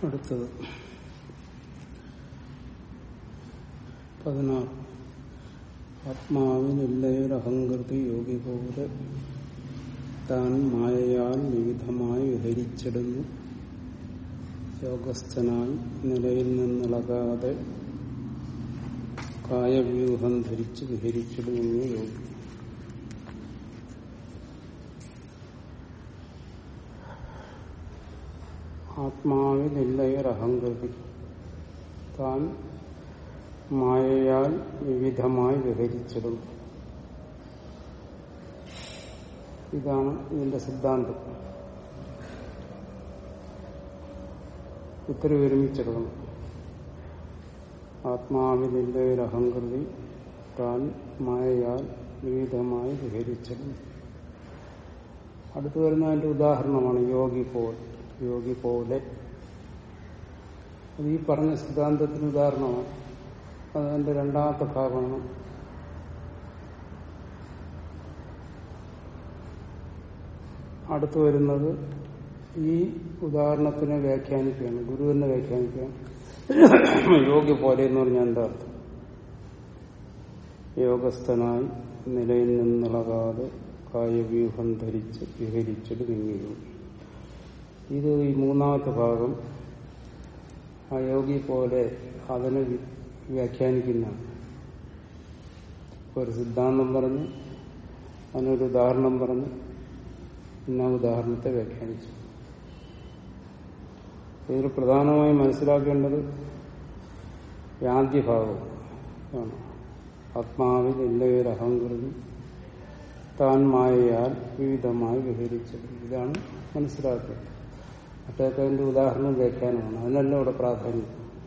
അടുത്തത് പതിനാറ് ആത്മാവിനില്ലയൊരഹങ്കൃതി യോഗി പോലെ താൻ മായയാൽ വിവിധമായി വിഹരിച്ചിടുന്നു യോഗസ്ഥനായി നിലയിൽ നിന്നിളകാതെ കായവ്യൂഹം ധരിച്ച് വിഹരിച്ചിടുന്നു യോഗി ആത്മാവിനില്ലയൊരഹങ്കൃതി താൻ മായയാൽ വിവിധമായി വിഹരിച്ചിടും ഇതാണ് ഇതിന്റെ സിദ്ധാന്തം ഇത്തിരി ഒരുമിച്ചെടുക്കണം ആത്മാവിനില്ലയൊരഹങ്കൃതി താൻ മായയാൽ വിവിധമായി വിഹരിച്ചിടും അടുത്തു വരുന്ന അതിന്റെ ഉദാഹരണമാണ് യോഗി പോൽ യോഗി പോലെ അത് ഈ പറഞ്ഞ സിദ്ധാന്തത്തിന് ഉദാഹരണമാണ് അതിന്റെ രണ്ടാമത്തെ ഭാഗമാണ് അടുത്തു വരുന്നത് ഈ ഉദാഹരണത്തിനെ വ്യാഖ്യാനിക്കുകയാണ് ഗുരുവിനെ വ്യാഖ്യാനിക്കുകയാണ് യോഗി പോലെ എന്ന് പറഞ്ഞാൽ എന്താ അർത്ഥം യോഗസ്ഥനായി നിലയിൽ നിന്നിളകാതെ കായവ്യൂഹം ധരിച്ച് വിഹരിച്ചിട്ട് നീങ്ങുകയും ഇത് ഈ മൂന്നാമത്തെ ഭാഗം ആ യോഗി പോലെ അതിനെ വ്യാഖ്യാനിക്കുന്നതാണ് ഒരു സിദ്ധാന്തം പറഞ്ഞ് അതിനൊരു ഉദാഹരണം പറഞ്ഞ് പിന്നെ ഉദാഹരണത്തെ വ്യാഖ്യാനിച്ചു ഇതിൽ പ്രധാനമായും മനസ്സിലാക്കേണ്ടത് ആദ്യഭാഗം ആണ് ആത്മാവിൽ എല്ലാവരും അഹങ്കൃതി താൻ മായയാൽ വിവിധമായി വിഹരിച്ചത് ഇതാണ് മനസ്സിലാക്കുന്നത് മറ്റേതിന്റെ ഉദാഹരണം വ്യാഖ്യാനമാണ് അതിനല്ല ഇവിടെ പ്രാധാന്യം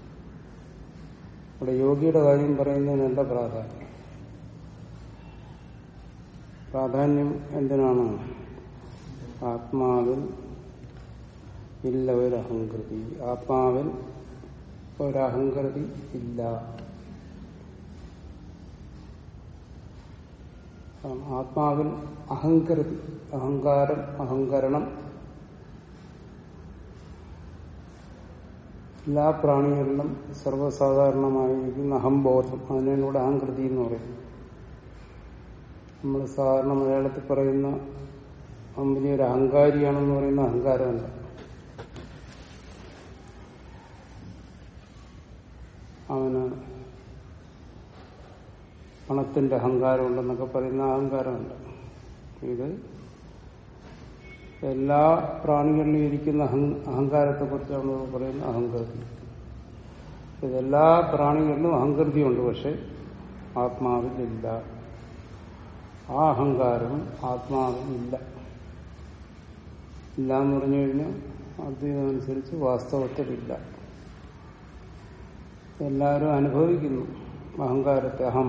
ഇവിടെ യോഗിയുടെ കാര്യം പറയുന്നതിനല്ല പ്രാധാന്യം പ്രാധാന്യം എന്തിനാണ് ആത്മാവിൽ ഇല്ല ഒരഹങ്കൃതി ആത്മാവിൽ ഒരഹങ്കൃതി ഇല്ല ആത്മാവിൽ അഹങ്കൃതി അഹങ്കാരം അഹങ്കരണം എല്ലാ പ്രാണികളിലും സർവ്വസാധാരണമായിരിക്കുന്ന അഹംബോധം അതിനോട് അഹങ്കൃതി എന്ന് പറയും നമ്മൾ സാധാരണ മലയാളത്തിൽ പറയുന്ന അവൻ വലിയൊരു അഹങ്കാരിയാണെന്ന് പറയുന്ന അഹങ്കാരമല്ല അവന് പണത്തിന്റെ അഹങ്കാരമുണ്ടെന്നൊക്കെ പറയുന്ന അഹങ്കാരമല്ല ഇത് എല്ലാ പ്രാണികളിലും ഇരിക്കുന്ന അഹങ്കാരത്തെ കുറിച്ചാണ് പറയുന്ന അഹങ്കൃതി ഇതെല്ലാ പ്രാണികളിലും അഹങ്കൃതിയുണ്ട് പക്ഷെ ആത്മാവിലില്ല ആ അഹങ്കാരം ആത്മാവിലില്ല ഇല്ല എന്ന് പറഞ്ഞു കഴിഞ്ഞാൽ അദ്വൈതമനുസരിച്ച് വാസ്തവത്തിലില്ല എല്ലാവരും അനുഭവിക്കുന്നു അഹങ്കാരത്തെ അഹം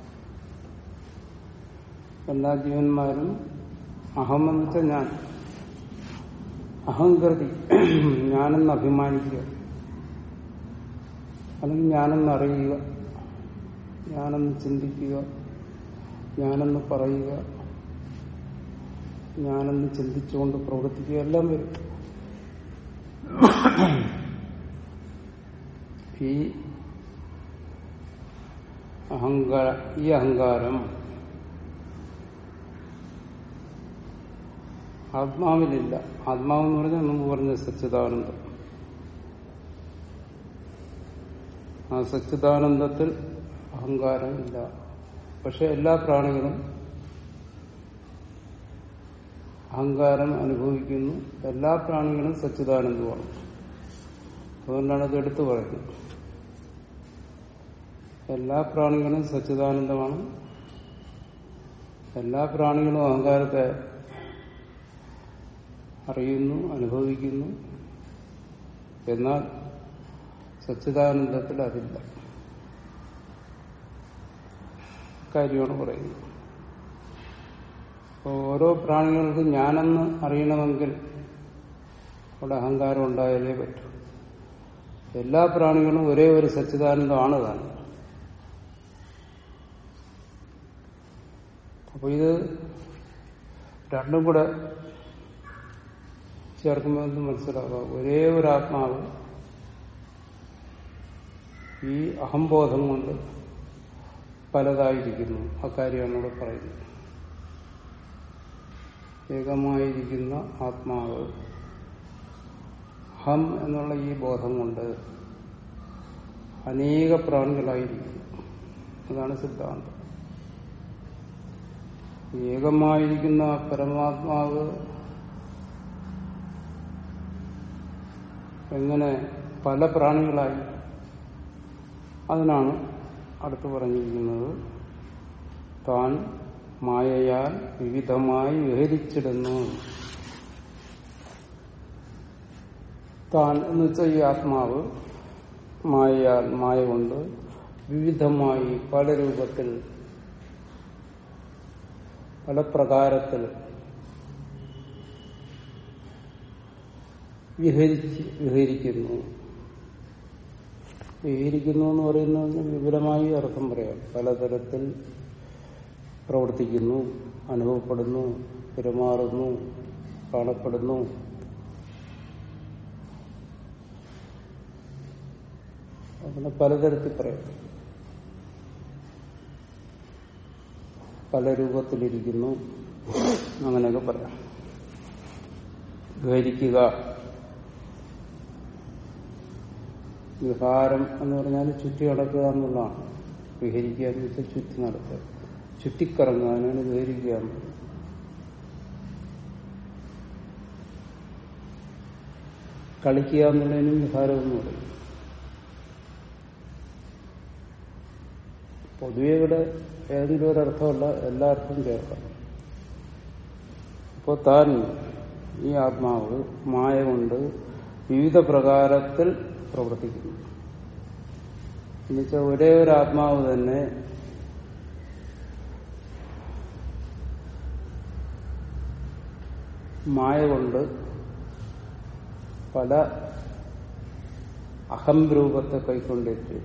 എല്ലാ ജീവന്മാരും അഹം എന്ന് വെച്ചാൽ ഞാൻ അഹങ്കൃതി ഞാനെന്ന് അഭിമാനിക്കുക അല്ലെങ്കിൽ ഞാനെന്ന് അറിയുക ഞാനെന്ന് ചിന്തിക്കുക ഞാനെന്ന് പറയുക ഞാനെന്ന് ചിന്തിച്ചുകൊണ്ട് പ്രവർത്തിക്കുക എല്ലാം വരും ഈ അഹങ്കാര ഈ അഹങ്കാരം ആത്മാവിലില്ല ആത്മാവെന്ന് പറഞ്ഞാൽ മുമ്പ് പറഞ്ഞ സച്ചിദാനന്ദം ആ സച്ചിദാനന്ദത്തിൽ അഹങ്കാരം ഇല്ല പക്ഷെ എല്ലാ പ്രാണികളും അഹങ്കാരം അനുഭവിക്കുന്നു എല്ലാ പ്രാണികളും സച്ചിദാനന്ദമാണ് അതുകൊണ്ടാണ് ഇത് എടുത്തു പറയുന്നത് എല്ലാ പ്രാണികളും സച്ചിദാനന്ദമാണ് എല്ലാ പ്രാണികളും അഹങ്കാരത്തെ അറിയുന്നു അനുഭവിക്കുന്നു എന്നാൽ സച്ചിദാനന്ദത്തിൽ അതില്ല കാര്യമാണ് പറയുന്നത് അപ്പോൾ ഓരോ പ്രാണികൾക്കും ഞാനെന്ന് അറിയണമെങ്കിൽ അവിടെ അഹങ്കാരം ഉണ്ടായാലേ പറ്റൂ എല്ലാ പ്രാണികളും ഒരേ ഒരു സച്ചിദാനന്ദമാണ് താൻ അപ്പൊ ഇത് രണ്ടും കൂടെ ചേർക്കുമ്പോൾ എന്ത് മനസ്സിലാക്കാം ഒരേ ഒരു ആത്മാവ് ഈ അഹംബോധം കൊണ്ട് പലതായിരിക്കുന്നു അക്കാര്യമാണ് ഇവിടെ പറയുന്നത് ഏകമായിരിക്കുന്ന ആത്മാവ് ഹം എന്നുള്ള ഈ ബോധം കൊണ്ട് അനേക പ്രാണികളായിരിക്കുന്നു അതാണ് സിദ്ധാന്തം ഏകമായിരിക്കുന്ന പരമാത്മാവ് എങ്ങനെ പല പ്രാണികളായി അതിനാണ് അടുത്ത് പറഞ്ഞിരിക്കുന്നത് താൻ മായയാൽ വിവിധമായി വിഹരിച്ചിടുന്നു താൻ എന്ന് വെച്ചാൽ ഈ ആത്മാവ് മായയാൽ മായ കൊണ്ട് വിവിധമായി പല രൂപത്തിൽ പല പ്രകാരത്തിൽ വിഹരിച്ച് വിഹരിക്കുന്നു വിഹരിക്കുന്നു എന്ന് പറയുന്നതിന് വിപുലമായി അർത്ഥം പറയാം പലതരത്തിൽ പ്രവർത്തിക്കുന്നു അനുഭവപ്പെടുന്നു പെരുമാറുന്നു കാണപ്പെടുന്നു അങ്ങനെ പലതരത്തിൽ പറയാം പല രൂപത്തിലിരിക്കുന്നു അങ്ങനെയൊക്കെ പറയാം വിഹരിക്കുക വിഹാരം എന്ന് പറഞ്ഞാൽ ചുറ്റി നടക്കുക എന്നുള്ളതാണ് വിഹരിക്കുക എന്ന് വെച്ചാൽ ചുറ്റി നടക്കുക ചുറ്റിക്കറങ്ങുക അതിനാണ് വിഹരിക്കുക എന്ന് പറയുന്നത്. കളിക്കുക എന്നുള്ളതിനും വിഹാരം എന്ന് പറയും പൊതുവെ ഇവിടെ ഏതെങ്കിലും ഒരു അർത്ഥമല്ല എല്ലാ അർത്ഥവും ചേർക്കാം അപ്പോൾ താൻ ഈ ആത്മാവ് മായ കൊണ്ട് വിവിധ പ്രകാരത്തിൽ പ്രവർത്തിക്കുന്നു എന്നുവെച്ചാൽ ഒരേ ഒരു ആത്മാവ് തന്നെ മായ കൊണ്ട് പല അഹം രൂപത്തെ കൈക്കൊണ്ടിട്ട്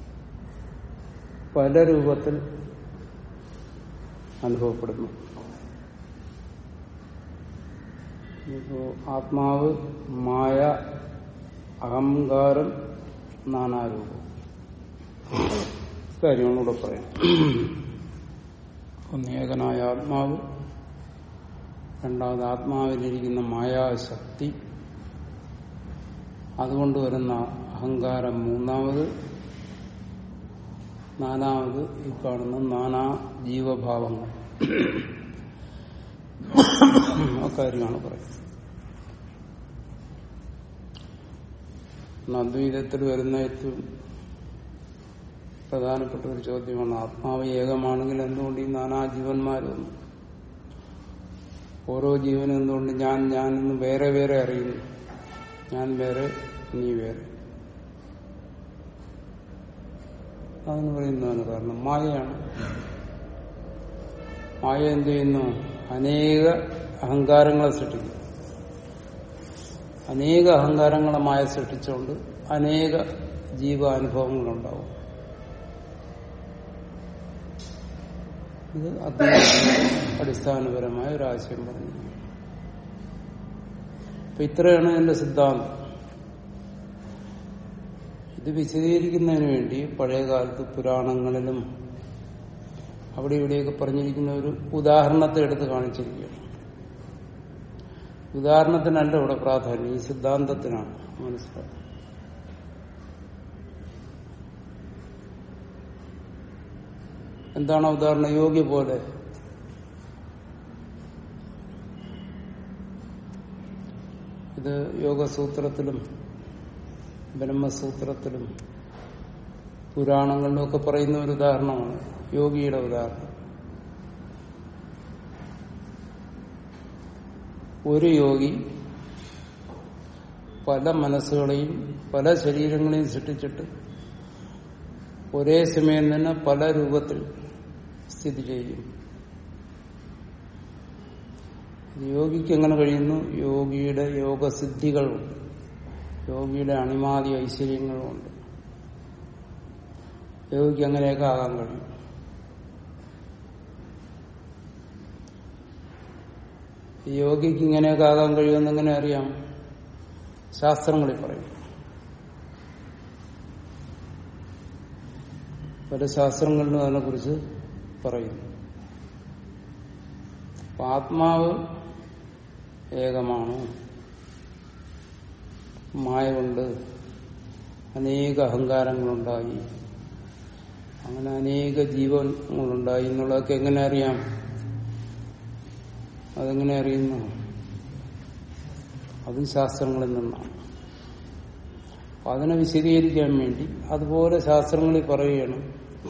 പല രൂപത്തിൽ അനുഭവപ്പെടുന്നു ഇപ്പോ ആത്മാവ് മായ അഹങ്കാരം നാനാരൂപം കാര്യങ്ങളൂടെ പറയാം ഒന്ന് ഏകനായ ആത്മാവ് രണ്ടാമത് ആത്മാവിലിരിക്കുന്ന മായാശക്തി അതുകൊണ്ട് വരുന്ന അഹങ്കാരം മൂന്നാമത് നാലാമത് ഈ കാണുന്ന നാനാ ജീവഭാവങ്ങൾ ആ കാര്യമാണ് പറയുന്നത് അദ്വൈതത്തിൽ വരുന്ന ഏറ്റവും പ്രധാനപ്പെട്ട ഒരു ചോദ്യമാണ് ആത്മാവ് ഏകമാണെങ്കിൽ എന്തുകൊണ്ട് ഈ നാനാ ജീവന്മാരും ഓരോ ജീവനും എന്തുകൊണ്ട് ഞാൻ ഞാൻ എന്ന് വേറെ വേറെ അറിയുന്നു ഞാൻ വേറെ നീ വേറെ അതെന്ന് പറയുന്നതാണ് കാരണം മായയാണ് മായ എന്ത് ചെയ്യുന്നു അനേക അഹങ്കാരങ്ങളെ സൃഷ്ടിക്കുന്നു അനേക അഹങ്കാരങ്ങളെ മായ സൃഷ്ടിച്ചുകൊണ്ട് അനേക ജീവാനുഭവങ്ങളുണ്ടാവും ഇത് അദ്വൈതത്തിന്റെ അടിസ്ഥാനപരമായ ഒരു ആശയം പറഞ്ഞു അപ്പൊ ഇത്രയാണ് എന്റെ സിദ്ധാന്തം ഇത് വിശദീകരിക്കുന്നതിന് വേണ്ടി പഴയ കാലത്ത് പുരാണങ്ങളിലും അവിടെ ഇവിടെയൊക്കെ പറഞ്ഞിരിക്കുന്ന ഒരു ഉദാഹരണത്തെ എടുത്ത് കാണിച്ചിരിക്കുകയാണ് ഉദാഹരണത്തിനല്ല ഇവിടെ പ്രാധാന്യം ഈ സിദ്ധാന്തത്തിനാണ് മനസ്സിലാക്കുന്നത് എന്താണ് ഉദാഹരണം യോഗി പോലെ ഇത് യോഗസൂത്രത്തിലും ബ്രഹ്മസൂത്രത്തിലും പുരാണങ്ങളിലും ഒക്കെ പറയുന്ന ഒരു ഉദാഹരണമാണ് യോഗിയുടെ ഉദാഹരണം ഒരു യോഗി പല മനസ്സുകളെയും പല ശരീരങ്ങളെയും സൃഷ്ടിച്ചിട്ട് ഒരേ സമയം തന്നെ പല രൂപത്തിൽ സ്ഥിതി ചെയ്യും യോഗിക്ക് എങ്ങനെ കഴിയുന്നു യോഗിയുടെ യോഗസിദ്ധികളുണ്ട് യോഗിയുടെ അണിമാതി ഐശ്വര്യങ്ങളുമുണ്ട് യോഗിക്ക് അങ്ങനെയൊക്കെ ആകാൻ കഴിയും യോഗിക്ക് ഇങ്ങനെയൊക്കെ ആകാൻ കഴിയുമെന്ന് എങ്ങനെ അറിയാം ശാസ്ത്രങ്ങളിൽ പറയും പല ശാസ്ത്രങ്ങളിലും അതിനെക്കുറിച്ച് പറയുന്നു അപ്പൊ ആത്മാവ് ഏകമാണ് മായ കൊണ്ട് അനേക അഹങ്കാരങ്ങളുണ്ടായി അങ്ങനെ അനേക ജീവങ്ങളുണ്ടായി എന്നുള്ളതൊക്കെ എങ്ങനെ അറിയാം അതെങ്ങനെ അറിയുന്നു അതും ശാസ്ത്രങ്ങളിൽ നിന്നാണ് അപ്പൊ അതിനെ വിശദീകരിക്കാൻ വേണ്ടി അതുപോലെ ശാസ്ത്രങ്ങളിൽ പറയുകയാണ്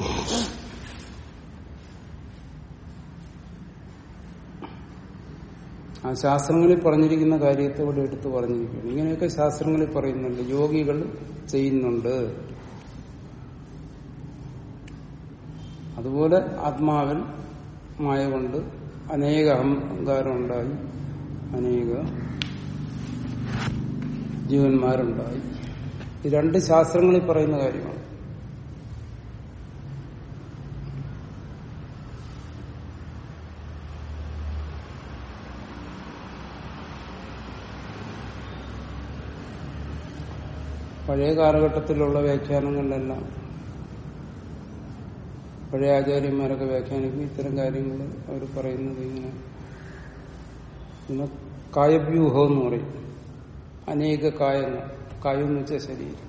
ആ ശാസ്ത്രങ്ങളിൽ പറഞ്ഞിരിക്കുന്ന കാര്യത്തെ ഇവിടെ എടുത്തു പറഞ്ഞിരിക്കുകയാണ് ഇങ്ങനെയൊക്കെ ശാസ്ത്രങ്ങളിൽ പറയുന്നുണ്ട് യോഗികൾ ചെയ്യുന്നുണ്ട് അതുപോലെ ആത്മാവിൽ മായ കൊണ്ട് അനേക അഹങ്കാരം ഉണ്ടായി അനേക ജീവന്മാരുണ്ടായി ഇത് രണ്ട് ശാസ്ത്രങ്ങളിൽ പറയുന്ന കാര്യമാണ് പഴയ കാലഘട്ടത്തിലുള്ള വ്യാഖ്യാനങ്ങളിലെല്ലാം പഴയ ആചാര്യന്മാരൊക്കെ വ്യാഖ്യാനിക്കും ഇത്തരം കാര്യങ്ങൾ അവർ പറയുന്നത് ഇങ്ങനെ ഇന്ന് കായവ്യൂഹം എന്ന് പറയും അനേക കായങ്ങൾ കായം എന്ന് വെച്ചാൽ ശരീരം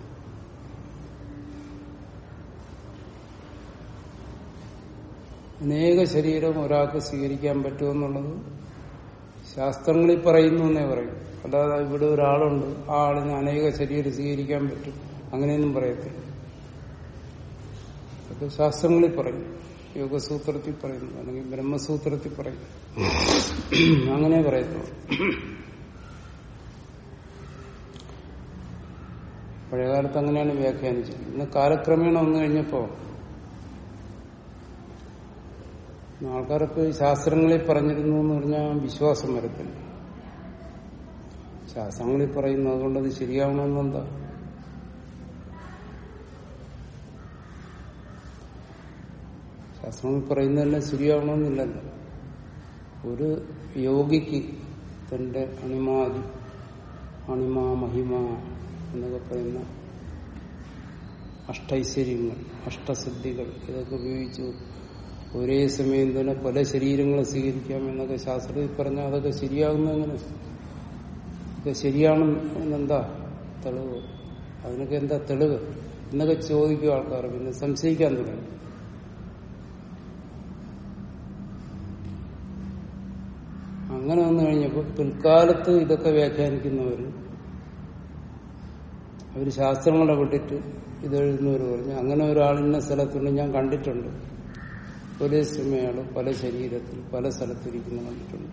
അനേക ശരീരം ഒരാൾക്ക് സ്വീകരിക്കാൻ പറ്റുമെന്നുള്ളത് ശാസ്ത്രങ്ങളിൽ പറയുന്നു എന്നേ പറയും അല്ലാതെ ഇവിടെ ഒരാളുണ്ട് ആ ആളിന് അനേക ശരീരം സ്വീകരിക്കാൻ പറ്റും അങ്ങനെയൊന്നും പറയത്തില്ല അതൊക്കെ ശാസ്ത്രങ്ങളിൽ പറയും യോഗസൂത്രത്തിൽ പറയുന്നു അല്ലെങ്കിൽ ബ്രഹ്മസൂത്രത്തിൽ പറയും അങ്ങനെ പറയത്തുള്ളൂ പഴയകാലത്ത് അങ്ങനെയാണ് വ്യാഖ്യാനിച്ചത് ഇന്ന് കാലക്രമേണ വന്നു കഴിഞ്ഞപ്പോ ആൾക്കാരൊക്കെ ഈ ശാസ്ത്രങ്ങളിൽ പറഞ്ഞിരുന്നു എന്ന് പറഞ്ഞാൽ വിശ്വാസം വരത്തില്ല ശാസ്ത്രങ്ങളിൽ പറയുന്നു അതുകൊണ്ട് അത് ശരിയാവണമെന്നെന്താ ശാസ്ത്രങ്ങളിൽ പറയുന്നതെല്ലാം ശരിയാവണമെന്നില്ലല്ലോ ഒരു യോഗിക്ക് തന്റെ അണിമാതി അണിമ മഹിമ എന്നൊക്കെ പറയുന്ന അഷ്ടൈശ്വര്യങ്ങൾ അഷ്ടസിദ്ധികൾ ഇതൊക്കെ ഉപയോഗിച്ചു ഒരേ സമയം തന്നെ പല ശരീരങ്ങളെ സ്വീകരിക്കാം എന്നൊക്കെ ശാസ്ത്രത്തിൽ പറഞ്ഞാൽ അതൊക്കെ ശരിയാകുന്നങ്ങനെ ഇത് ശരിയാണ് എന്നെന്താ തെളിവ് അതിനൊക്കെ എന്താ തെളിവ് എന്നൊക്കെ ചോദിക്കും ആൾക്കാർ പിന്നെ സംശയിക്കാൻ തുടങ്ങി അങ്ങനെ വന്നു കഴിഞ്ഞപ്പോൾ പിൽക്കാലത്ത് ഇതൊക്കെ വ്യാഖ്യാനിക്കുന്നവർ അവർ ശാസ്ത്രങ്ങളെ വിട്ടിട്ട് ഇത് എഴുതുന്നവർ പറഞ്ഞു അങ്ങനെ ഒരാളിന്ന സ്ഥലത്തുണ്ട് ഞാൻ കണ്ടിട്ടുണ്ട് ഒരേ സമയമാണ് പല ശരീരത്തിൽ പല സ്ഥലത്തിരിക്കുന്ന കണ്ടിട്ടുണ്ട്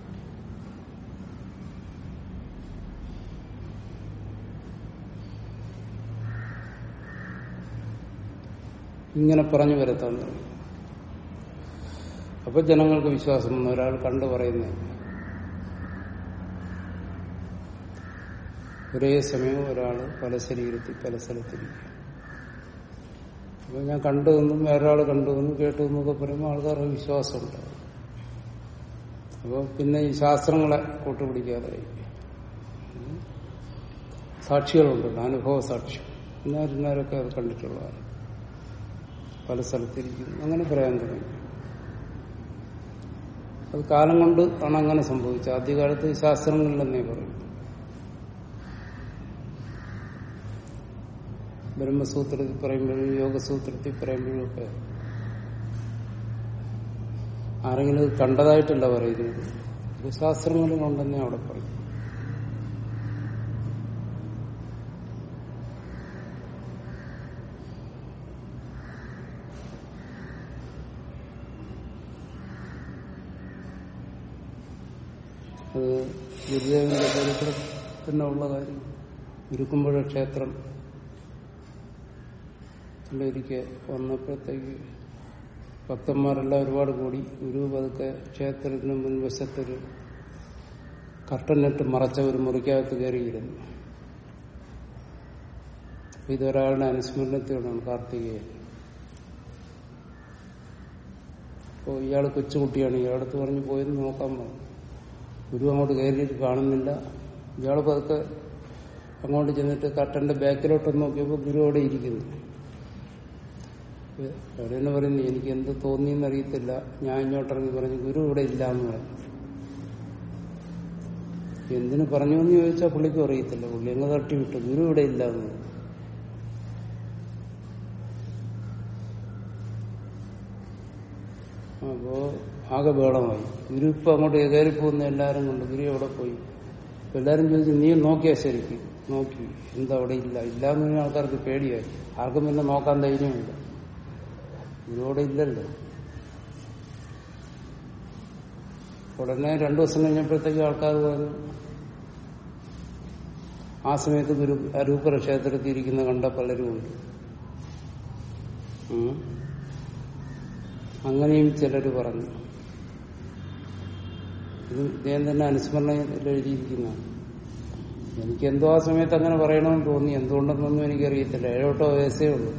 ഇങ്ങനെ പറഞ്ഞു വരത്താൻ തുടങ്ങി അപ്പൊ ജനങ്ങൾക്ക് വിശ്വാസം വന്നു ഒരാൾ കണ്ടു പറയുന്നത് ഒരേ സമയം ഒരാൾ പല ശരീരത്തിൽ പല സ്ഥലത്തിരിക്കും അപ്പൊ ഞാൻ കണ്ടു എന്നും വേറൊരാൾ കണ്ടു എന്നും കേട്ടു എന്നൊക്കെ പറയുമ്പോൾ ആൾക്കാർക്ക് വിശ്വാസമുണ്ട് അപ്പോൾ പിന്നെ ഈ ശാസ്ത്രങ്ങളെ കൂട്ടുപിടിക്കാതായി സാക്ഷികളുണ്ട് അനുഭവ സാക്ഷ്യം ഇന്നാരിന്നാരൊക്കെ അത് കണ്ടിട്ടുള്ളതാണ് പല സ്ഥലത്തിരിക്കുന്നു അങ്ങനെ പറയാൻ തുടങ്ങി അത് കാലം കൊണ്ട് ആണ് അങ്ങനെ സംഭവിച്ചത് ആദ്യകാലത്ത് ശാസ്ത്രങ്ങളിലെന്നേ പറയും ബ്രഹ്മസൂത്രത്തിൽ പറയുമ്പോഴും യോഗസൂത്രത്തിൽ പറയുമ്പോഴും ഒക്കെ ആരെങ്കിലും ഇത് കണ്ടതായിട്ടല്ല പറയുന്നത് ഇത് ശാസ്ത്രങ്ങളിലുണ്ടെന്നേ അവിടെ പറയും അത് ഗുരുദേവന്റെ ചരിത്രം തന്നെ ഉള്ള കാര്യം ഗുരുക്കുമ്പഴ ക്ഷേത്രം ഒരിക്കൽ വന്നപ്പോഴത്തേക്ക് ഭക്തന്മാരെല്ലാം ഒരുപാട് കൂടി ഗുരു പതുക്കെ ക്ഷേത്രത്തിന് മുൻവശത്തൊരു കർട്ടനിട്ട് മറച്ച ഒരു മുറിക്കകത്ത് കയറിയിരുന്നു ഇതൊരാളുടെ അനുസ്മരണത്തിലാണ് കാർത്തികേയൻ അപ്പോൾ ഇയാൾ കൊച്ചുകുട്ടിയാണ് ഇയാളടുത്ത് പറഞ്ഞു പോയെന്ന് നോക്കാൻ പറഞ്ഞു ഗുരു അങ്ങോട്ട് കയറിയിട്ട് കാണുന്നില്ല ഇയാൾ പതുക്കെ അങ്ങോട്ട് ചെന്നിട്ട് കട്ടന്റെ ബാക്കിലോട്ട് നോക്കിയപ്പോൾ ഗുരു അവിടെ ഇരിക്കുന്നു അവിടെ തന്നെ പറയുന്നു എനിക്ക് എന്ത് തോന്നിയെന്ന് അറിയത്തില്ല ഞാൻ ഇങ്ങോട്ടിറങ്ങി പറഞ്ഞു ഗുരു ഇവിടെ ഇല്ല എന്ന് പറഞ്ഞു എന്തിനു പറഞ്ഞു എന്ന് ചോദിച്ചാൽ പുള്ളിക്കും അറിയത്തില്ല പുള്ളി അങ്ങ് തട്ടി വിട്ടു ഗുരു ഇവിടെ ഇല്ല എന്ന് പറഞ്ഞു. അപ്പോ ആകെ ബേളമായി ഗുരു ഇപ്പൊ അങ്ങോട്ട് കയറി പോകുന്ന എല്ലാരും കൊണ്ട് ഗുരു എവിടെ പോയി അപ്പൊ എല്ലാരും ചോദിച്ചു നീ നോക്കിയാ ശരിക്കും നോക്കി എന്താ അവിടെ ഇല്ല ഇല്ല എന്ന് പറഞ്ഞ ആൾക്കാർക്ക് പേടിയായി ആർക്കും പിന്നെ നോക്കാൻ ധൈര്യമില്ല ഗുരു അവിടെ ഇല്ലല്ലോ ഉടനെ രണ്ടു ദിവസം കഴിഞ്ഞപ്പോഴത്തേക്ക് ആൾക്കാർ പറഞ്ഞു ആ സമയത്ത് ഗുരു അരൂപുര ക്ഷേത്രത്തിൽ ഇരിക്കുന്ന കണ്ട പലരും ഉണ്ട് ഉം. അങ്ങനെയും ചിലർ പറഞ്ഞു ഇത് ഇദ്ദേഹം തന്നെ അനുസ്മരണയിൽ എഴുതിയിരിക്കുന്നതാണ് എനിക്ക് എന്തോ ആ സമയത്ത് അങ്ങനെ പറയണമെന്ന് തോന്നി എന്തുകൊണ്ടെന്നൊന്നും എനിക്കറിയത്തില്ല ഏഴോട്ടോ വയസ്സേ ഉള്ളൂ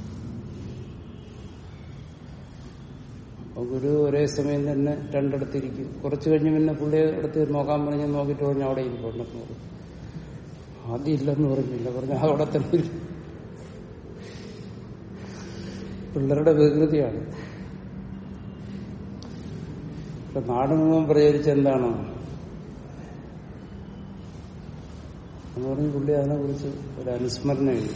അപ്പൊ ഗുരു ഒരേ സമയം തന്നെ രണ്ടിടത്തിരിക്കും കുറച്ചു കഴിഞ്ഞ് പിന്നെ പുള്ളിയെ അടുത്ത് നോക്കാൻ പറഞ്ഞ് നോക്കിയിട്ട് പറഞ്ഞു അവിടെ ഇരിപ്പുണ്ടെന്ന് പറഞ്ഞു ആദ്യം ഇല്ലെന്ന് പറഞ്ഞില്ല പറഞ്ഞു അവിടെ തന്നെ ഇരിക്കും. പിള്ളേരുടെ വികൃതിയാണ് ഇപ്പൊ നാട് മുഴുവൻ പ്രചരിച്ച എന്താണ് എന്ന് പറഞ്ഞ് പുള്ളി അതിനെ കുറിച്ച് ഒരു അനുസ്മരണം എഴുതി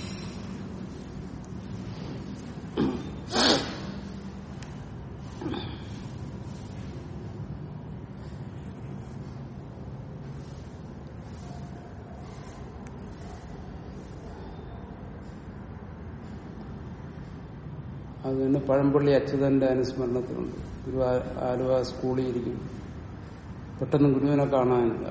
അത് തന്നെ പഴംപള്ളി അച്യുതന്റെ അനുസ്മരണത്തിലുണ്ട് ഗുരു ആ- ആലുവ സ്കൂളിൽ ഇരിക്കും പെട്ടെന്ന് ഗുരുവിനെ കാണാനില്ല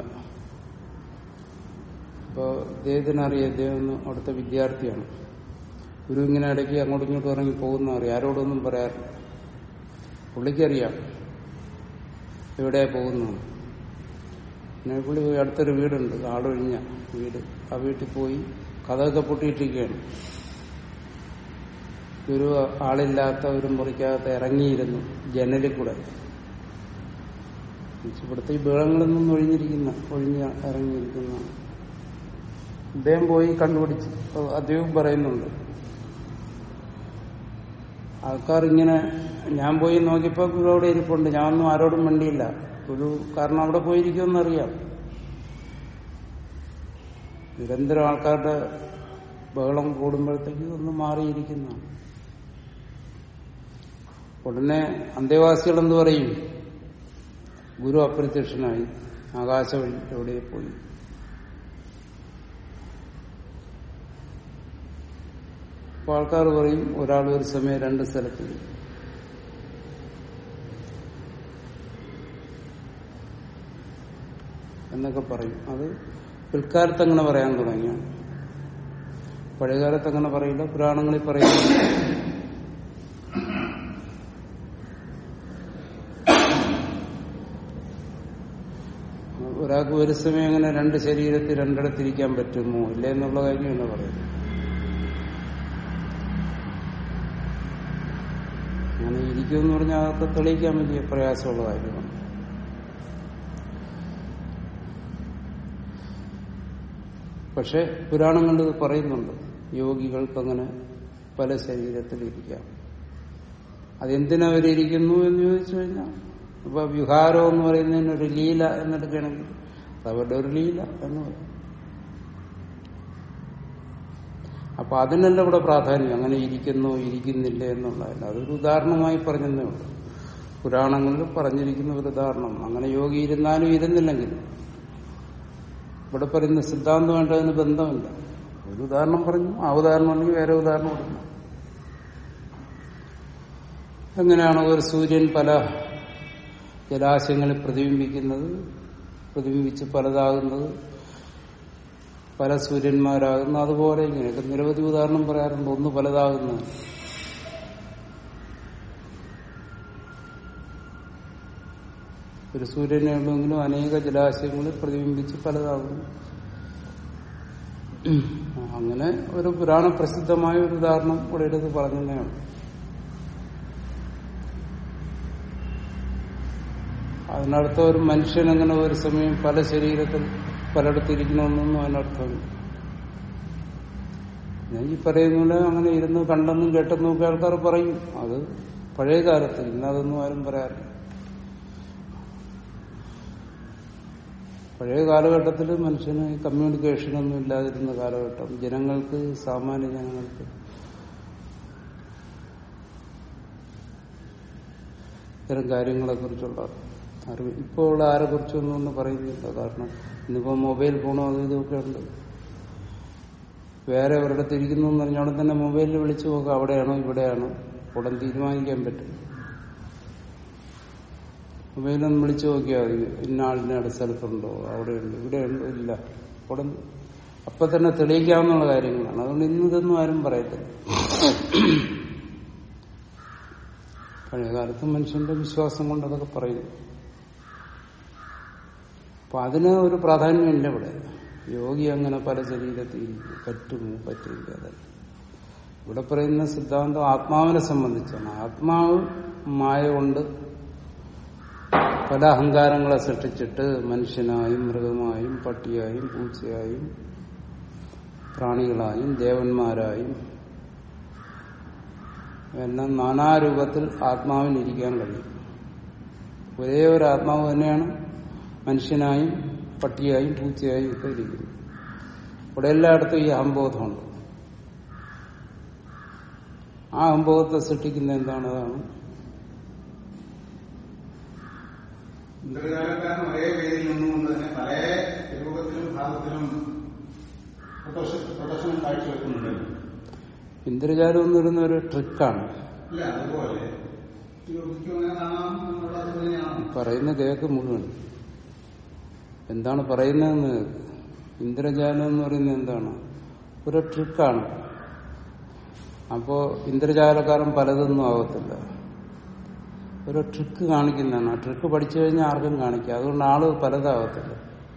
അപ്പോൾ ഇദ്ദേഹത്തിന് അറിയാം ഇദ്ദേഹം ഒന്ന് അവിടുത്തെ വിദ്യാർത്ഥിയാണ് ഗുരു ഇങ്ങനെ ഇടയ്ക്ക് അങ്ങോട്ടും ഇങ്ങോട്ടും ഇറങ്ങി പോകുന്ന അറിയാം ആരോടൊന്നും പറയാറില്ല പുള്ളിക്കറിയാം എവിടെയാ പോകുന്നു പിന്നെ പുള്ളി പോയി അടുത്തൊരു വീടുണ്ട് ആളൊഴിഞ്ഞ വീട് ആ വീട്ടിൽ പോയി കഥയൊക്കെ പൊട്ടിയിട്ടിരിക്കുകയാണ് ഒരു ആളില്ലാത്ത ഒരു മുറിക്കകത്ത് ഇറങ്ങിയിരുന്നു ജനലിൽ കൂടെ ഇവിടുത്തെ ഈ ബേളങ്ങളൊന്നും ഒഴിഞ്ഞിരിക്കുന്ന ഒഴിഞ്ഞ ഇറങ്ങിയിരിക്കുന്ന അദ്ദേഹം പോയി കണ്ടുപിടിച്ച് അപ്പൊ അദ്ദേഹം പറയുന്നുണ്ട് ആൾക്കാർ ഇങ്ങനെ ഞാൻ പോയി നോക്കിയപ്പോ ഗുരു അവിടെ ഇരിപ്പുണ്ട് ഞാനൊന്നും ആരോടും വേണ്ടിയില്ല ഗുരു കാരണം അവിടെ പോയിരിക്കുമെന്നറിയാം നിരന്തരം ആൾക്കാരുടെ ബഹളം കൂടുമ്പോഴത്തേക്ക് ഒന്ന് മാറിയിരിക്കുന്നതാണ് ഉടനെ അന്തേവാസികൾ എന്ത് പറയും ഗുരു അപ്രത്യക്ഷനായി ആകാശവഴി എവിടെ പോയി അപ്പൊ ആൾക്കാർ പറയും ഒരാൾ ഒരു സമയം രണ്ട് സ്ഥലത്ത് എന്നൊക്കെ പറയും അത് പിൽക്കാലത്ത് അങ്ങനെ പറയാൻ തുടങ്ങിയാണ് പഴയകാലത്ത് അങ്ങനെ പറയില്ല പുരാണങ്ങളിൽ പറയുന്നു ഒരാൾക്ക് ഒരു സമയം അങ്ങനെ രണ്ട് ശരീരത്തിൽ രണ്ടിടത്തിരിക്കാൻ പറ്റുമോ ഇല്ല എന്നുള്ള കാര്യമല്ല പറയുന്നത് അങ്ങനെ ഇരിക്കുമെന്ന് പറഞ്ഞാൽ അതൊക്കെ തെളിയിക്കാൻ വലിയ പ്രയാസമുള്ള കാര്യമാണ് പക്ഷെ പുരാണങ്ങളിൽ ഇത് പറയുന്നുണ്ട് യോഗികൾക്ക് അങ്ങനെ പല ശരീരത്തിലിരിക്കാം അതെന്തിനവരിയ്ക്കുന്നു എന്ന് ചോദിച്ചു കഴിഞ്ഞാൽ ഇപ്പൊ വിഹാരം എന്ന് പറയുന്നതിന് ഒരു ലീല എന്നെടുക്കുകയാണെങ്കിൽ അത് അവരുടെ ഒരു ലീല എന്ന് പറയും അപ്പൊ അതിനല്ല ഇവിടെ പ്രാധാന്യം അങ്ങനെ ഇരിക്കുന്നു ഇരിക്കുന്നില്ല എന്നുള്ളതല്ല അതൊരു ഉദാഹരണമായി പറഞ്ഞതേ ഉള്ളൂ പുരാണങ്ങളിൽ പറഞ്ഞിരിക്കുന്ന ഒരു ഉദാഹരണം അങ്ങനെ യോഗി ഇരുന്നാലും ഇരുന്നില്ലെങ്കിലും ഇവിടെ പറയുന്ന സിദ്ധാന്തമായിട്ട് അതിന് ബന്ധമില്ല ഒരു ഉദാഹരണം പറഞ്ഞു ആ ഉദാഹരണം ഉണ്ടെങ്കിൽ വേറെ ഉദാഹരണം കൊടുക്കണം എങ്ങനെയാണോ ഒരു സൂര്യൻ പല ജലാശയങ്ങളിൽ പ്രതിബിംബിക്കുന്നത് പ്രതിബിംബിച്ച് പലതാകുന്നത് പല സൂര്യന്മാരാകുന്നു അതുപോലെ ഇങ്ങനെയൊക്കെ നിരവധി ഉദാഹരണം പറയാറുണ്ട് ഒന്ന് പലതാകുന്നത് ഒരു സൂര്യനെ ഉള്ളെങ്കിലും അനേക ജലാശയങ്ങളിൽ പ്രതിബിംബിച്ച് പലതാകുന്നു അങ്ങനെ ഒരു പുരാണ പ്രസിദ്ധമായ ഒരു ഉദാഹരണം ഇവിടെ എടുത്ത് പറഞ്ഞതന്നെയാണ് അതിനർത്ഥ ഒരു മനുഷ്യൻ അങ്ങനെ ഒരു സമയം പല ശരീരത്തിൽ പലയിടത്തിരിക്കണമെന്നൊന്നും അതിനർത്ഥമില്ല ഞാൻ ഈ പറയുന്ന അങ്ങനെ ഇരുന്ന് കണ്ടെന്നും കേട്ടെന്നും ഒക്കെ ആൾക്കാർ പറയും അത് പഴയ കാലത്ത് ഇന്ന് അതൊന്നും ആരും പറയാറില്ല പഴയ കാലഘട്ടത്തിൽ മനുഷ്യന് കമ്മ്യൂണിക്കേഷനൊന്നും ഇല്ലാതിരുന്ന കാലഘട്ടം ജനങ്ങൾക്ക് സാമാന്യ ജനങ്ങൾക്ക് ഇത്തരം കാര്യങ്ങളെ കുറിച്ചുള്ള അറിവ് ഇപ്പോൾ ഉള്ള ആരെ കുറിച്ചൊന്നും ഒന്നും പറയുന്നില്ല കാരണം ഇന്നിപ്പോ മൊബൈൽ ഫോണോ അതും ഇതൊക്കെ ഉണ്ട് വേറെ ഒരിടത്ത് ഇരിക്കുന്നു എന്ന് പറഞ്ഞാൽ അവിടെ തന്നെ മൊബൈലിൽ വിളിച്ചു നോക്കാം അവിടെയാണോ ഇവിടെയാണോ ഉടൻ തീരുമാനിക്കാൻ പറ്റും മൊബൈലൊന്ന് വിളിച്ചു നോക്കിയാൽ മതി ഇന്ന ആളിന്റെ അടുത്ത സ്ഥലത്തുണ്ടോ അവിടെയുണ്ടോ ഇവിടെയുണ്ടോ ഇല്ല ഉടൻ അപ്പൊ തന്നെ തെളിയിക്കാവുന്ന കാര്യങ്ങളാണ് അതുകൊണ്ട് ഇന്ന് ഇതൊന്നും ആരും പറയത്തില്ല പഴയകാലത്ത് മനുഷ്യന്റെ വിശ്വാസം കൊണ്ട് അതൊക്കെ പറയുന്നു അപ്പൊ അതിന് ഒരു പ്രാധാന്യമില്ല ഇവിടെ യോഗി അങ്ങനെ പല ശരീരത്തിൽ പറ്റുമോ പറ്റില്ല അതല്ല ഇവിടെ പറയുന്ന സിദ്ധാന്തം ആത്മാവിനെ സംബന്ധിച്ചാണ് ആത്മാവ് മായ കൊണ്ട് പല അഹങ്കാരങ്ങളെ സൃഷ്ടിച്ചിട്ട് മനുഷ്യനായും മൃഗമായും പട്ടിയായും പൂച്ചയായും പ്രാണികളായും ദേവന്മാരായും എല്ലാം നാനാരൂപത്തിൽ ആത്മാവിനിരിക്കാൻ കഴിയും ഒരേ ഒരു ആത്മാവ് തന്നെയാണ് മനുഷ്യനായും പട്ടിയായും പൂച്ചയായും ഒക്കെ ഇരിക്കുന്നു ഇവിടെ എല്ലായിടത്തും ഈ അഹംബോധമുണ്ട് ആ അഹംബോധത്തെ സൃഷ്ടിക്കുന്ന എന്താണ് അതാണ് ഇന്ദ്രജാലക്കാരൻ ഒരേ പേരിൽ നിന്നുകൊണ്ട് തന്നെ പല രൂപത്തിലും ഭാഗത്തിലും പ്രദർശനം കാഴ്ചവെക്കുന്നുണ്ട് ഇന്ദ്രജാലം എന്ന് പറയുന്ന ഒരു ട്രിക്കാണ് ഇല്ല അതുപോലെ യോഗിക്കും അങ്ങനെ കാണാം എന്നുള്ളത് തന്നെയാണ് പറയുന്ന കേക്ക് മുഴുവൻ എന്താണ് പറയുന്നതെന്ന് ഇന്ദ്രജാലം എന്ന് പറയുന്നത് എന്താണ് ഒരു ട്രിക്കാണ് അപ്പോ ഇന്ദ്രജാലക്കാരൻ പലതൊന്നും ആവത്തില്ല ഒരു ട്രിക്ക് കാണിക്കുന്നതാണ് ആ ട്രിക്ക് പഠിച്ചു കഴിഞ്ഞാൽ ആർക്കും കാണിക്കാം അതുകൊണ്ട് ആള് പലതാവത്തില്ല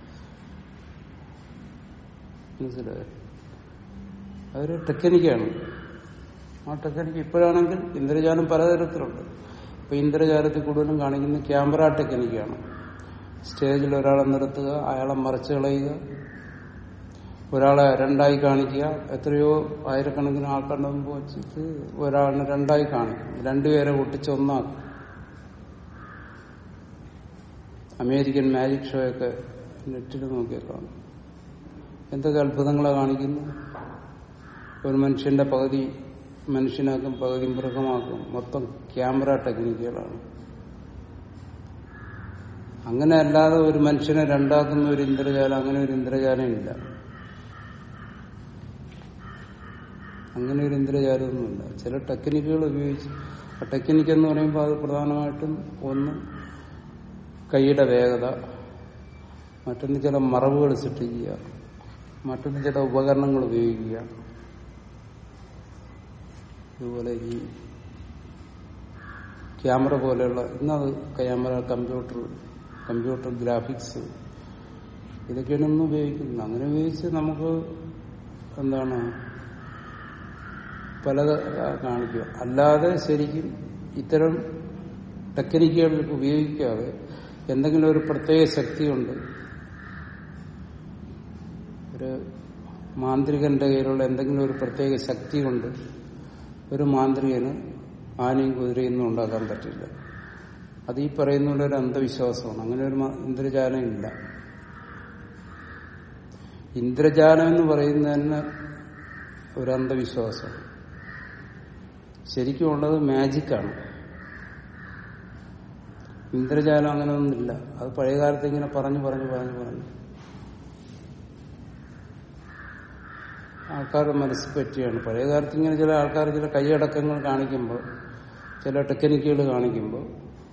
മനസ്സിലായോ അതൊരു ടെക്നിക്കാണ് ആ ടെക്നിക്ക് ഇപ്പോഴാണെങ്കിൽ ഇന്ദ്രജാലം പലതരത്തിലുണ്ട് ഇപ്പൊ ഇന്ദ്രജാലത്തിൽ കൂടുതലും കാണിക്കുന്ന ക്യാമറ ടെക്നിക്കാണ് സ്റ്റേജിൽ ഒരാളെ നിർത്തുക അയാളെ മറച്ചു കളയുക ഒരാളെ രണ്ടായി കാണിക്കുക എത്രയോ ആയിരക്കണക്കിന് ആൾക്കാരുടെ മുമ്പ് വെച്ചിട്ട് ഒരാളിനെ രണ്ടായി കാണിക്കും രണ്ടുപേരെ ഒട്ടിച്ച് ഒന്നാക്കും അമേരിക്കൻ മാജിക് ഷോ ഒക്കെ നെറ്റിൽ നോക്കിയാൽ കാണും എന്തൊക്കെ അത്ഭുതങ്ങളെ കാണിക്കുന്നു ഒരു മനുഷ്യന്റെ പകുതി മനുഷ്യനാക്കും പകുതി മൃഗമാക്കും മൊത്തം ക്യാമറ ടെക്നിക്കുകളാണ് അങ്ങനെ അല്ലാതെ ഒരു മനുഷ്യനെ രണ്ടാക്കുന്ന ഒരു ഇന്ദ്രജാലം അങ്ങനെ ഒരു ഇന്ദ്രജാലം ഇല്ല അങ്ങനെ ഒരു ഇന്ദ്രജാലമൊന്നുമില്ല ചില ടെക്നിക്കുകൾ ഉപയോഗിച്ച് ആ ടെക്നിക്ക് എന്ന് പറയുമ്പോൾ അത് പ്രധാനമായിട്ടും ഒന്ന് കൈയുടെ വേഗത മറ്റൊന്ന് ചില മറവുകൾ സൃഷ്ടിക്കുക മറ്റൊന്ന് ചില ഉപകരണങ്ങൾ ഉപയോഗിക്കുക ഇതുപോലെ ഈ ക്യാമറ പോലെയുള്ള ഇന്നത് ക്യാമറ കമ്പ്യൂട്ടർ കമ്പ്യൂട്ടർ ഗ്രാഫിക്സ് ഇതൊക്കെയാണ് ഇന്ന് ഉപയോഗിക്കുന്നത് അങ്ങനെ ഉപയോഗിച്ച് നമുക്ക് എന്താണ് പലത് കാണിക്കുക അല്ലാതെ ശരിക്കും ഇത്തരം ടെക്നിക്കുകൾ ഉപയോഗിക്കാതെ എന്തെങ്കിലും ഒരു പ്രത്യേക ശക്തിയുണ്ട് ഒരു മാന്ത്രികന്റെ കയ്യിലുള്ള എന്തെങ്കിലും ഒരു പ്രത്യേക ശക്തി കൊണ്ട് ഒരു മാന്ത്രികന് ആനയും കുതിരയൊന്നും ഉണ്ടാക്കാൻ പറ്റില്ല അത് ഈ പറയുന്ന പോലെ ഒരു അന്ധവിശ്വാസമാണ് അങ്ങനെ ഒരു മ- ഇന്ദ്രജാലം ഇല്ല ഇന്ദ്രജാലം എന്ന് പറയുന്നത് തന്നെ ഒരു അന്ധവിശ്വാസം ശരിക്കും ഉള്ളത് മാജിക്കാണ് ഇന്ദ്രജാലം അങ്ങനെ ഒന്നുമില്ല അത് പഴയകാലത്ത് ഇങ്ങനെ പറഞ്ഞു പറഞ്ഞു പറഞ്ഞു പറഞ്ഞു ആൾക്കാരുടെ മനസ്സിൽ പറ്റിയാണ് പഴയകാലത്ത് ഇങ്ങനെ ചില ആൾക്കാർ ചില കൈയടക്കങ്ങൾ കാണിക്കുമ്പോൾ ചില ടെക്നിക്കുകൾ കാണിക്കുമ്പോൾ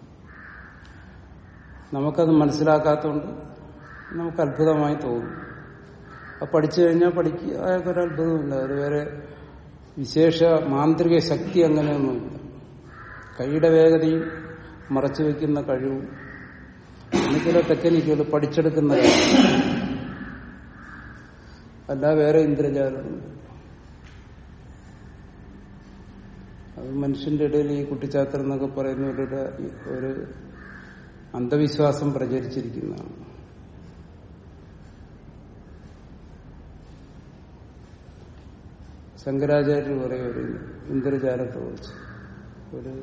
നമുക്കത് മനസ്സിലാക്കാത്തതുകൊണ്ട് നമുക്ക് അത്ഭുതമായി തോന്നും അത് പഠിച്ചു കഴിഞ്ഞാൽ പഠിക്കുക അതൊക്കെ ഒരു അത്ഭുതമില്ല അത് വേറെ വിശേഷ മാന്ത്രിക ശക്തി അങ്ങനെയൊന്നുമില്ല കൈയുടെ വേഗതയും മറച്ചു വെക്കുന്ന കഴിവും അങ്ങനെ ചില ടെക്നിക്കുകൾ പഠിച്ചെടുക്കുന്ന കാര്യം അല്ല വേറെ ഇന്ദ്രജാലം അത് മനുഷ്യന്റെ ഇടയിൽ ഈ കുട്ടിച്ചാത്തരം എന്നൊക്കെ പറയുന്ന ഒരു ഒരു അന്ധവിശ്വാസം പ്രചരിച്ചിരിക്കുന്നതാണ് ശങ്കരാചാര്യർ പറയും ഒരു ഇന്ദ്രജാലത്തെ കുറിച്ച് ഒരു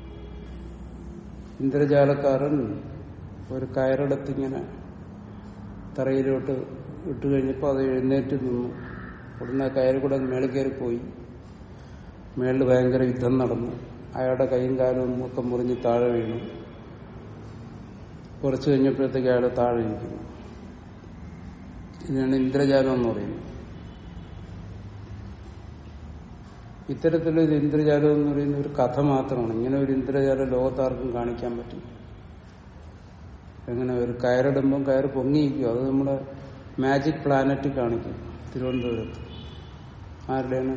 ഇന്ദ്രജാലക്കാരൻ ഒരു കയറെടുത്തിങ്ങനെ തറയിലോട്ട് ഇട്ട് കഴിഞ്ഞപ്പോൾ അത് എഴുന്നേറ്റ് നിന്നു ഉടനെ കയറി കൂടെ മേളിൽ കയറി പോയി മേളിൽ ഭയങ്കര യുദ്ധം നടന്നു അയാളുടെ കൈയും കാലും ഒക്കെ മുറിഞ്ഞ് താഴെ വീണു കുറച്ച് കഴിഞ്ഞപ്പോഴത്തേക്ക് അയാൾ താഴെ ഇരിക്കുന്നു ഇതിനാണ് ഇന്ദ്രജാലം എന്ന് പറയുന്നത് ഇത്തരത്തിലൊരു ഇന്ദ്രജാലം എന്ന് പറയുന്ന ഒരു കഥ മാത്രമാണ് ഇങ്ങനെ ഒരു ഇന്ദ്രജാലം ലോകത്താർക്കും കാണിക്കാൻ പറ്റും എങ്ങനെ ഒരു കയറിടുമ്പം കയറ് പൊങ്ങിയിരിക്കും അത് നമ്മുടെ മാജിക് പ്ലാനറ്റ് കാണിക്കും തിരുവനന്തപുരത്ത് ആരുടെയാണ്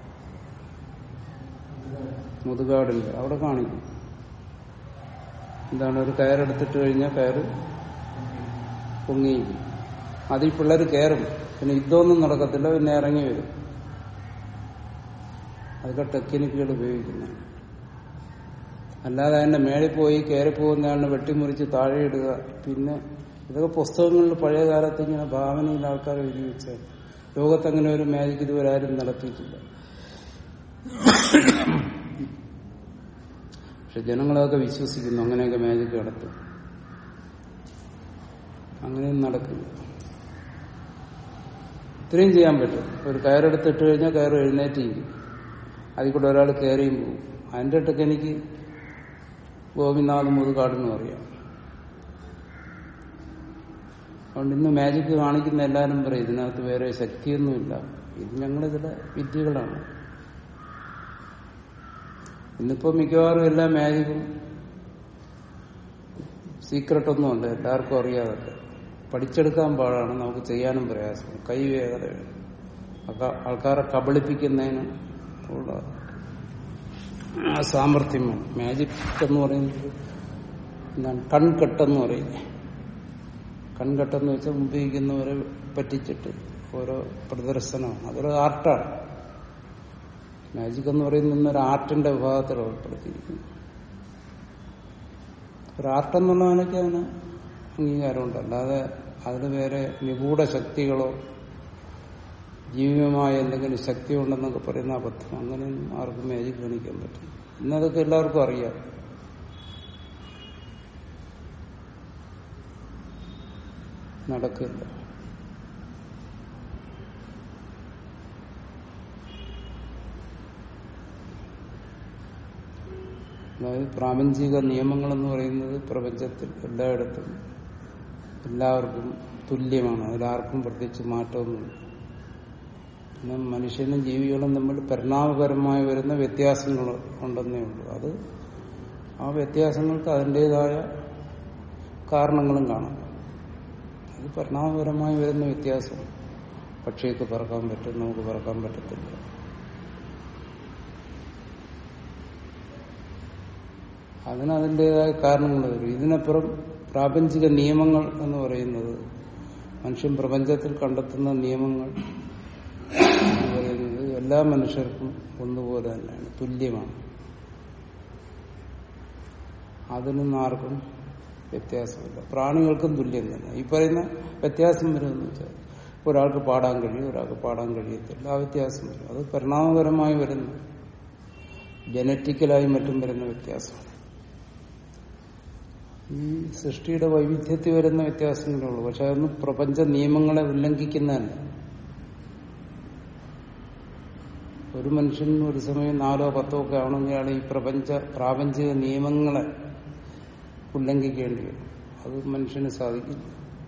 മുതുകാടിന്റെ അവിടെ കാണിക്കും എന്താണ് ഒരു കയറെടുത്തിട്ട് കഴിഞ്ഞാൽ കയറ് പൊങ്ങിയിരിക്കും അത് ഈ പിള്ളേർ കയറും പിന്നെ യുദ്ധമൊന്നും നടക്കത്തില്ല പിന്നെ ഇറങ്ങി വരും അതൊക്കെ ടെക്നിക്കുകൾ ഉപയോഗിക്കുന്നത് അല്ലാതെ അതിന്റെ മേളിൽ പോയി കയറി പോകുന്നയാളിനെ വെട്ടിമുറിച്ച് താഴെ ഇടുക പിന്നെ ഇതൊക്കെ പുസ്തകങ്ങളിൽ പഴയ കാലത്ത് ഇങ്ങനെ ഭാവനയിൽ ആൾക്കാർ എഴുതി വെച്ചാൽ ലോകത്തങ്ങനെ ഒരു മാജിക് ഇതുവരെ ആരും നടത്തിയിട്ടില്ല പക്ഷെ ജനങ്ങളതൊക്കെ വിശ്വസിക്കുന്നു അങ്ങനെയൊക്കെ മാജിക് നടത്തും അങ്ങനെയൊന്നും നടക്കില്ല ഇത്രയും ചെയ്യാൻ പറ്റും ഒരു കയറെടുത്തിട്ട് കഴിഞ്ഞാൽ കയറ് എഴുന്നേറ്റിരിക്കും അതിൽ കൂടെ ഒരാൾ കയറിയും പോകും അതിന്റെ ടെക്നിക്ക് ഗോപിനാഥ് മുതുകാടെന്ന് പറയാം അതുകൊണ്ട് ഇന്ന് മാജിക് കാണിക്കുന്ന എല്ലാവരും പറയും ഇതിനകത്ത് വേറെ ശക്തിയൊന്നുമില്ല ഇത് ഞങ്ങളിതിലെ വിദ്യകളാണ് ഇന്നിപ്പോ മിക്കവാറും എല്ലാ മാജിക്കും സീക്രട്ടൊന്നുമല്ല എല്ലാവർക്കും അറിയാതൊക്കെ പഠിച്ചെടുക്കാൻ പാടാണ് നമുക്ക് ചെയ്യാനും പ്രയാസം കൈ വേഗതയാണ് ആൾക്കാരെ കബളിപ്പിക്കുന്നതിന് ഉള്ള ആ സാമർഥ്യം മാജിക് എന്ന് പറയുന്നത് എന്താണ് കൺകെട്ടെന്ന് പറയുന്നത് കൺകെട്ടെന്ന് വെച്ചാൽ മുമ്പിരിക്കുന്നവരെ പറ്റിച്ചിട്ട് ഓരോ പ്രദർശനമാണ് അതൊരു ആർട്ടാണ് മാജിക് എന്ന് പറയുന്നത് ഇന്നൊരു ആർട്ടിന്റെ വിഭാഗത്തിൽ ഉൾപ്പെടുത്തിയിരിക്കുന്നു ഒരു ആർട്ടെന്നുള്ളതിനൊക്കെ അതിന് അംഗീകാരമുണ്ട് അല്ലാതെ അതിന് വേറെ നിഗൂഢ ശക്തികളോ ജീവമായ എന്തെങ്കിലും ശക്തി ഉണ്ടെന്നൊക്കെ പറയുന്ന അബദ്ധം അങ്ങനെയൊന്നും ആർക്കും മാജിക് കാണിക്കാൻ പറ്റും ഇന്നതൊക്കെ എല്ലാവർക്കും അറിയാം നടക്കില്ല അതായത് പ്രാപഞ്ചിക നിയമങ്ങൾ എന്ന് പറയുന്നത് പ്രപഞ്ചത്തിൽ എല്ലായിടത്തും എല്ലാവർക്കും തുല്യമാണ് അതിലാർക്കും പ്രത്യേകിച്ച് മാറ്റമൊന്നുമില്ല പിന്നെ മനുഷ്യനും ജീവികളും തമ്മിൽ പരിണാമപരമായി വരുന്ന വ്യത്യാസങ്ങൾ ഉണ്ടെന്നേ ഉള്ളൂ അത് ആ വ്യത്യാസങ്ങൾക്ക് അതിൻ്റെതായ കാരണങ്ങളും കാണാം അത് പരിണാമപരമായി വരുന്ന വ്യത്യാസം പക്ഷിക്ക് പറക്കാൻ പറ്റും നമുക്ക് പറക്കാൻ പറ്റത്തില്ല അതിന് അതിൻ്റെതായ കാരണങ്ങൾ വരും ഇതിനപ്പുറം പ്രാപഞ്ചിക നിയമങ്ങൾ എന്ന് പറയുന്നത് മനുഷ്യൻ പ്രപഞ്ചത്തിൽ കണ്ടെത്തുന്ന നിയമങ്ങൾ എന്ന് പറയുന്നത് എല്ലാ മനുഷ്യർക്കും ഒന്നുപോലെ തന്നെയാണ് തുല്യമാണ് അതിനൊന്നും ആർക്കും വ്യത്യാസമില്ല പ്രാണികൾക്കും തുല്യം തന്നെ ഈ പറയുന്ന വ്യത്യാസം വരുമെന്ന് വെച്ചാൽ ഒരാൾക്ക് പാടാൻ കഴിയും ഒരാൾക്ക് പാടാൻ കഴിയത്തില്ല ആ വ്യത്യാസം വരും അത് പരിണാമപരമായി വരുന്ന ജനറ്റിക്കലായി മറ്റും വരുന്ന വ്യത്യാസം ഈ സൃഷ്ടിയുടെ വൈവിധ്യത്തിൽ വരുന്ന വ്യത്യാസങ്ങളേ ഉള്ളൂ പക്ഷെ അതൊന്നും പ്രപഞ്ച നിയമങ്ങളെ ഉല്ലംഘിക്കുന്നതല്ല ഒരു മനുഷ്യൻ ഒരു സമയം നാലോ പത്തോ ഒക്കെ ആണെങ്കിൽ അയാൾ ഈ പ്രപഞ്ച പ്രാപഞ്ചിക നിയമങ്ങളെ ഉല്ലംഘിക്കേണ്ടി വരും അത് മനുഷ്യന് സാധിക്കില്ല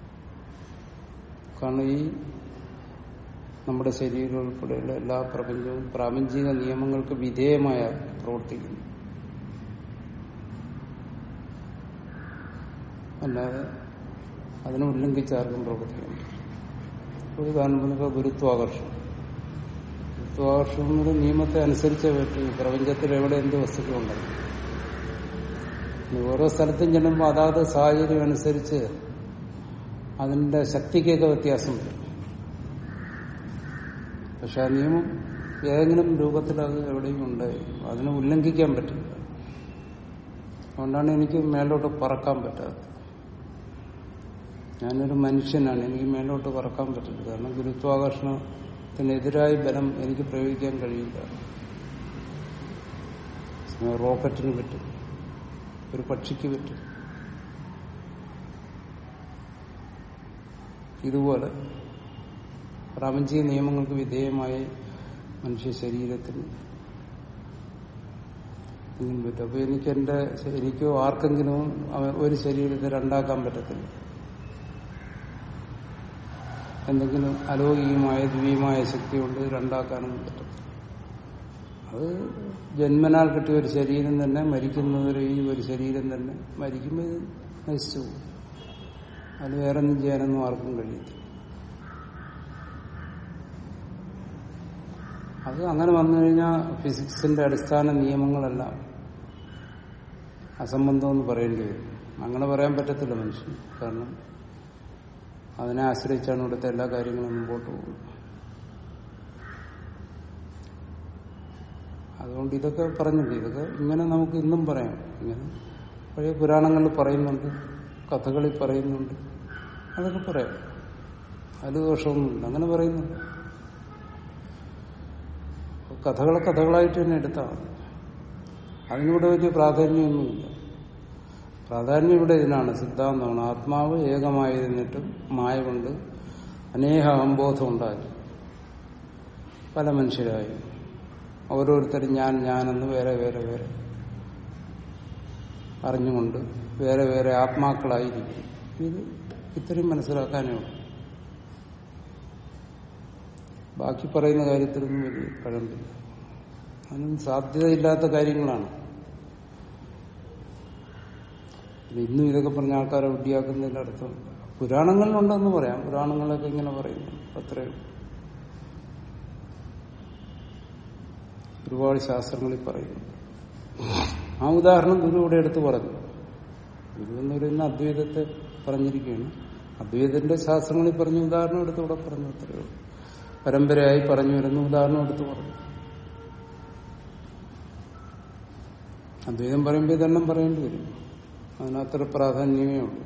കാരണം ഈ നമ്മുടെ ശരീരം ഉൾപ്പെടെയുള്ള എല്ലാ പ്രപഞ്ചവും പ്രാപഞ്ചിക നിയമങ്ങൾക്ക് വിധേയമായ പ്രവർത്തിക്കുന്നു അല്ലാതെ അതിനെ ഉല്ലംഘിച്ച് ആർക്കും പ്രവർത്തിക്കാൻ പറ്റില്ല ഒരു കാരണം ഗുരുത്വാകർഷണം ഗുരുത്വാകർഷണം എന്നൊരു നിയമത്തെ അനുസരിച്ചേ പറ്റൂ പ്രപഞ്ചത്തിൽ എവിടെ എന്ത് വസ്തുക്കളുണ്ടെങ്കിൽ ഓരോ സ്ഥലത്തും ചെല്ലുമ്പോൾ അതാത് സാഹചര്യം അനുസരിച്ച് അതിന്റെ ശക്തിക്കൊക്കെ വ്യത്യാസം വരും പക്ഷെ ആ നിയമം ഏതെങ്കിലും രൂപത്തിൽ അത് എവിടെയും ഉണ്ടായിരിക്കും അതിനെ ഉല്ലംഘിക്കാൻ പറ്റില്ല അതുകൊണ്ടാണ് എനിക്ക് മേലോട്ട് പറക്കാൻ പറ്റാത്തത് ഞാനൊരു മനുഷ്യനാണ് എനിക്ക് മേലോട്ട് പറക്കാൻ പറ്റില്ല കാരണം ഗുരുത്വാകർഷണം ഇതിനെതിരായി ബലം എനിക്ക് പ്രയോഗിക്കാൻ കഴിയില്ല റോക്കറ്റിന് പറ്റും ഒരു പക്ഷിക്ക് പറ്റും ഇതുപോലെ പ്രാപഞ്ചിക നിയമങ്ങൾക്ക് വിധേയമായി മനുഷ്യ ശരീരത്തിന് ഇങ്ങനെ പറ്റും അപ്പൊ എനിക്ക് എന്റെ എനിക്കോ ആർക്കെങ്കിലും അവ- ഒരു ശരീരത്തെ രണ്ടാക്കാൻ പറ്റത്തില്ല എന്തെങ്കിലും അലൗകികമായ ദിവ്യമായ ശക്തി കൊണ്ട് രണ്ടാക്കാനൊന്നും പറ്റത്തില്ല അത് ജന്മനാൽ കിട്ടിയ ഒരു ശരീരം തന്നെ മരിക്കുന്നവരെ ഈ ഒരു ശരീരം തന്നെ മരിക്കുമ്പോൾ ഇത് നശിച്ചു പോകും അത് വേറെ ഒന്നും ചെയ്യാനൊന്നും ആർക്കും കഴിയത്തില്ല അത് അങ്ങനെ വന്നു കഴിഞ്ഞാൽ ഫിസിക്സിന്റെ അടിസ്ഥാന നിയമങ്ങളെല്ലാം അസംബന്ധമെന്ന് പറയേണ്ടി വരും അങ്ങനെ പറയാൻ പറ്റത്തില്ല മനുഷ്യൻ കാരണം അതിനെ ആശ്രയിച്ചാണ് ഇവിടുത്തെ എല്ലാ കാര്യങ്ങളും മുമ്പോട്ട് പോകുന്നത് അതുകൊണ്ട് ഇതൊക്കെ പറഞ്ഞില്ല ഇതൊക്കെ ഇങ്ങനെ നമുക്ക് ഇന്നും പറയാം ഇങ്ങനെ പഴയ പുരാണങ്ങളിൽ പറയുന്നുണ്ട് കഥകളിൽ പറയുന്നുണ്ട് അതൊക്കെ പറയാം അതിൽ ദോഷമൊന്നുമില്ല അങ്ങനെ പറയുന്നുണ്ട് കഥകളെ കഥകളായിട്ട് തന്നെ എടുത്താൽ മതി അതിനിവിടെ വലിയ പ്രാധാന്യമൊന്നുമില്ല പ്രാധാന്യം ഇവിടെ ഇതിനാണ് സിദ്ധാന്തമാണ് ആത്മാവ് ഏകമായിരുന്നിട്ടും മായ കൊണ്ട് അനേക അഹംബോധം ഉണ്ടായി പല മനുഷ്യരായി ഓരോരുത്തരും ഞാൻ ഞാനെന്ന് വേറെ വേറെ വേറെ അറിഞ്ഞുകൊണ്ട് വേറെ വേറെ ആത്മാക്കളായിരിക്കും ഇത് ഇത്രയും മനസ്സിലാക്കാനേ ഉള്ളൂ ബാക്കി പറയുന്ന കാര്യത്തിലൊന്നും വലിയ പഴമ്പില്ല അതിനും സാധ്യതയില്ലാത്ത കാര്യങ്ങളാണ് പിന്നെ ഇന്നും ഇതൊക്കെ പറഞ്ഞ ആൾക്കാരെ വിഡ്ഢിയാക്കുന്നതിന്റെ അർത്ഥം പുരാണങ്ങളിലുണ്ടെന്ന് പറയാം പുരാണങ്ങളൊക്കെ ഇങ്ങനെ പറയുന്നു അത്രയും ഒരുപാട് ശാസ്ത്രങ്ങളിൽ പറയുന്നു ആ ഉദാഹരണം ഗുരു ഇവിടെ എടുത്തു പറഞ്ഞു ഗുരു എന്ന് പറയുന്ന അദ്വൈതത്തെ പറഞ്ഞിരിക്കുകയാണ് അദ്വൈതത്തിന്റെ ശാസ്ത്രങ്ങളിൽ പറഞ്ഞ ഉദാഹരണം എടുത്ത് ഇവിടെ പറഞ്ഞു അത്രയേ ഉള്ളൂ പരമ്പരയായി പറഞ്ഞു വരുന്ന ഉദാഹരണം എടുത്തു പറഞ്ഞു അദ്വൈതം പറയുമ്പോൾ ഇതെല്ലാം പറയേണ്ടി വരും അതിനത്ര പ്രാധാന്യമേ ഉള്ളൂ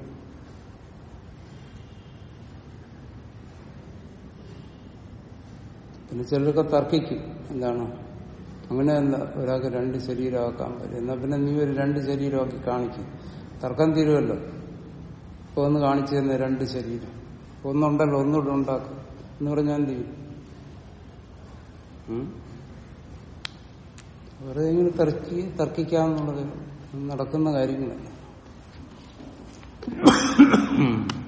പിന്നെ ചിലരൊക്കെ തർക്കിക്കും എന്താണ് അങ്ങനെയല്ല ഒരാൾക്ക് രണ്ട് ശരീരമാക്കാൻ പറ്റും എന്നാ പിന്നെ നീ ഒരു രണ്ട് ശരീരമാക്കി കാണിക്കും തർക്കം തീരുമല്ലോ ഇപ്പൊ ഒന്ന് കാണിച്ചു തന്നെ രണ്ട് ശരീരം ഒന്നുണ്ടല്ലോ ഒന്നുകൂടെ ഉണ്ടാക്കും എന്ന് പറഞ്ഞാൽ എന്ത് ചെയ്യും ഉം? വെറുതെ ഇങ്ങനെ തർക്കി തർക്കിക്കാന്നുള്ളത് നടക്കുന്ന കാര്യങ്ങളല്ല